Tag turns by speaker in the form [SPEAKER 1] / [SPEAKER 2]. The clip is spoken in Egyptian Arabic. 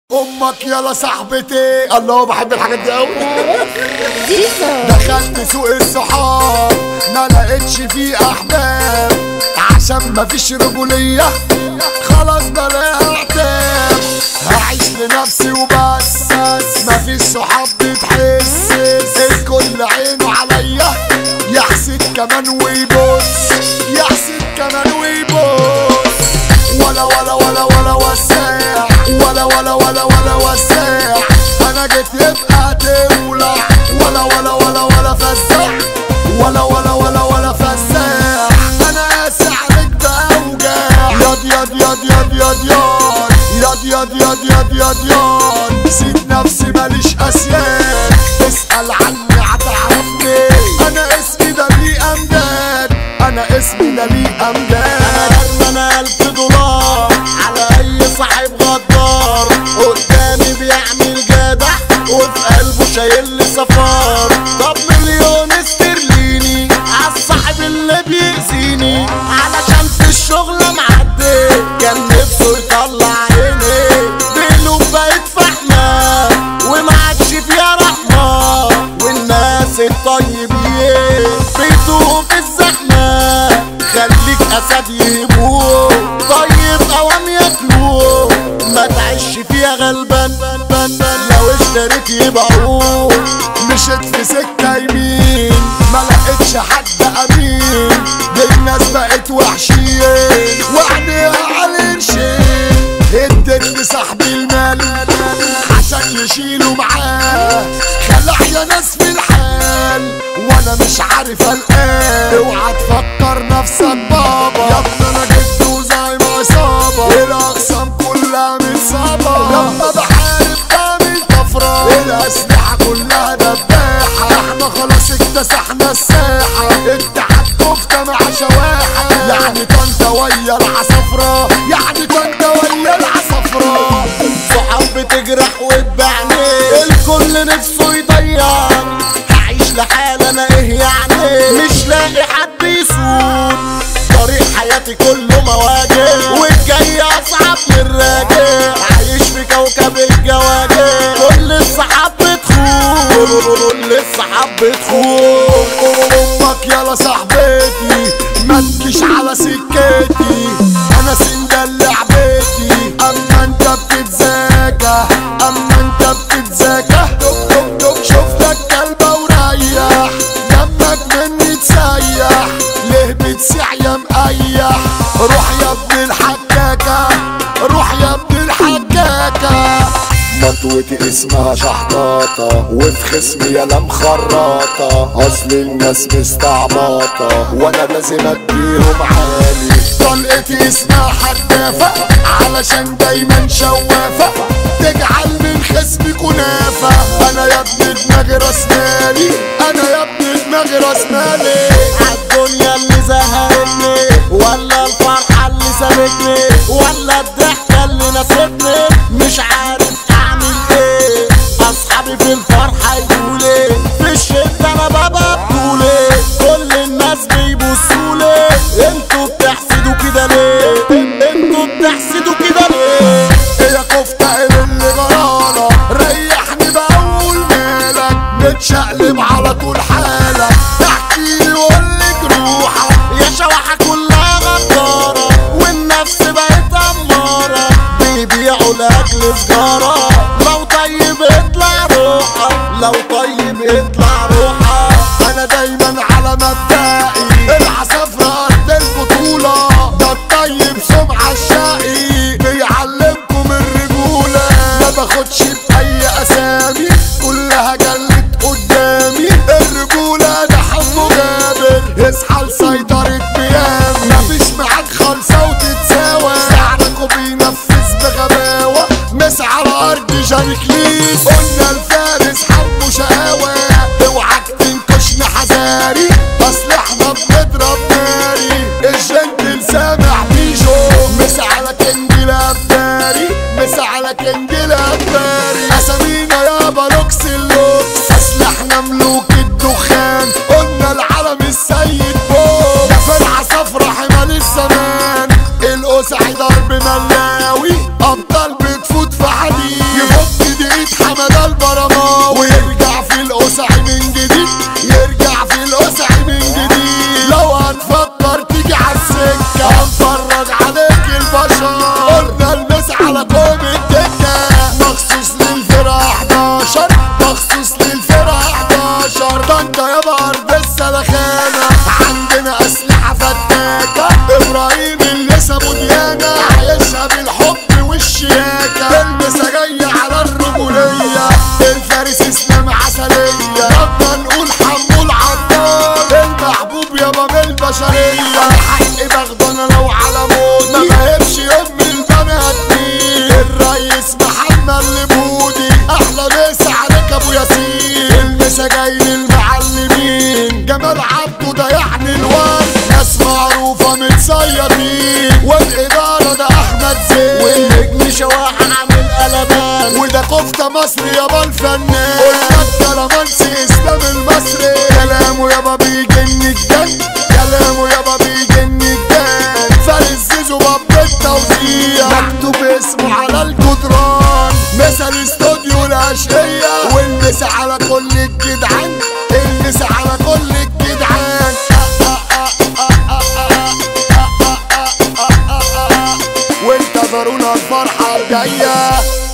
[SPEAKER 1] امك يلا صاحبتي الله بحب الحاجات دي قوي
[SPEAKER 2] ديزو
[SPEAKER 1] دخلت سوق الصحاب ما لقيتش فيه احباب عشان ما فيش رجولية خلاص بلاها عتاب هعيش لنفسي وبس ما فيش صحاب بتحس الكل عينه عليا يحسد كمان ويبص يحسد كمان ويبص ولا ولا ولا ولا وساع ولا ولا ولا ولا وساع انا جيت يبقى تولع ولا ولا ولا ولا فزاع ولا ولا ولا ولا فزاع انا قاسي عليك باوجاع ياض ياض ياض ياض ياض ياض ياض ياض ياض ياض ياض ياض نسيت نفسي ماليش اسياد اسال عني هتعرفني انا اسمي ده ليه امجاد انا اسمي ده ليه امجاد
[SPEAKER 3] انا الف دولار على اي صاحب غدار قدامي بيعمل جدع وفي قلبه شايل لي صفار طب مليون استرليني عالصاحب اللي بيأذيني علشان في الشغل معدي كان نفسه يطلع عيني بقلوب بقت فحمة وما عادش فيها رحمة والناس الطيبين بيتوه في الزحمة خليك اسد يهبوه طيب اوام ياكلوه ما تعيش فيها غلبان بان بان بان لو اشتريت يبيعوه
[SPEAKER 1] مشيت في سكة يمين ما لقيتش حد امين دي الناس بقت وحشين وعينيها على الشين اديت لصاحبي المال عشان يشيلوا معاه خلع يا ناس في الحال وانا مش عارف الان اوعى تفكر نفسك بابا يا ابني انا جد زي ما عصابة الاقسام كلها متصابة لما بحارب بعمل طفرة الاسلحة كلها دباحة احنا خلاص اكتسحنا الساحة اتحاد كفتة مع شواحة يعني طنطا ويا العصفرة يعني طنطا ويا العصفرة
[SPEAKER 3] صحاب بتجرح وتبعني الكل نفسه يضيعني هعيش لحالي انا ايه يعني مش لاقي حد يسود طريق حياتي كله مواجع والجاي اصعب من الراجع عايش في كوكب الجواجع كل الصحاب بتخون كل الصحاب بتخون
[SPEAKER 1] امك يلا صاحبتي ما تجيش على سكتي انا سندل لعبتي اما انت بتتذاكى اما انت بتتذاكى دب دب دب شوف لك كلبه وريح دمك مني تسيح ليه بتسيع يا مقيح روح يا ابن الحكاكه روح يا ابن الحكاكه مطوتي اسمها شحطاطة وفي خصمي يالا مخرطة أصل الناس مستعبطة وأنا لازم أديهم عالي طلقتي اسمها حدافة علشان دايما شوافة تجعل من خصمي كنافة أنا يا ابن دماغي راس مالي أنا يا ابن دماغي راس مالي
[SPEAKER 3] عالدنيا اللي زهقتني ولا الفرحة اللي سابتني ولا الضحكة اللي نستني مش عارف اعمل ايه اصحابي في الفرحة يقولي في الشدة انا بابا بطولي كل الناس بيبصولي انتوا بتحسدوا كده ليه انتوا بتحسدوا كده ليه
[SPEAKER 1] يا كفتة اللي غرانة ريحني بقول مالك متشقلب على طول حالك احكيلي وقولي جروحك
[SPEAKER 3] يا شواحة كلها غدارة والنفس بقت أمارة بيبيعوا لأجل سجارة لو طيب اطلع روحك لو طيب اطلع روحك
[SPEAKER 1] انا دايما على مبدئي العصافرة قد البطولة ده الطيب سمعة الشقي بيعلمكم الرجولة ما باخدش بأي أسامي كلها جلت قدامي الرجولة ده حمو جابر اصحى لسيطرة بيامي مفيش معاك خالصة وتتساوى سعرك وبينفذ بغباوة مس على أرض جانكليس قلنا الفارس حمو شقاوة اوعك تنكشني حذاري اصل احنا بنضرب ناري الجنتل سامع بيجو مس على كينج الابداري مس على كينج الابداري اسامينا يابا لوكس اللوكس اصل احنا ملوك الدخان قلنا العالم السيد بوب دفع صفرة حمال الزمان القسعي ضرب ملاوي ابطال بتفوت في حديد اللي بودي احلى مسا عليك ابو ياسين المسا جاي للمعلمين جمال عبده ده يعني الواد ناس معروفة متصيطين والإدارة ده أحمد زين
[SPEAKER 3] والنجم شواحة عامل قلبان
[SPEAKER 1] وده كفتة مصري يابا الفنان قلنا الكرمانسي اسلام المصري كلامه يابا بيجن الجن كلامه يابا بيجن الجن فارس زيزو باب التوزيع مكتوب اسمه على الجدران مثل استوديو الأشقية والمسا على كل الجدعان المسا على كل الجدعان وانتظرونا الفرحة الجاية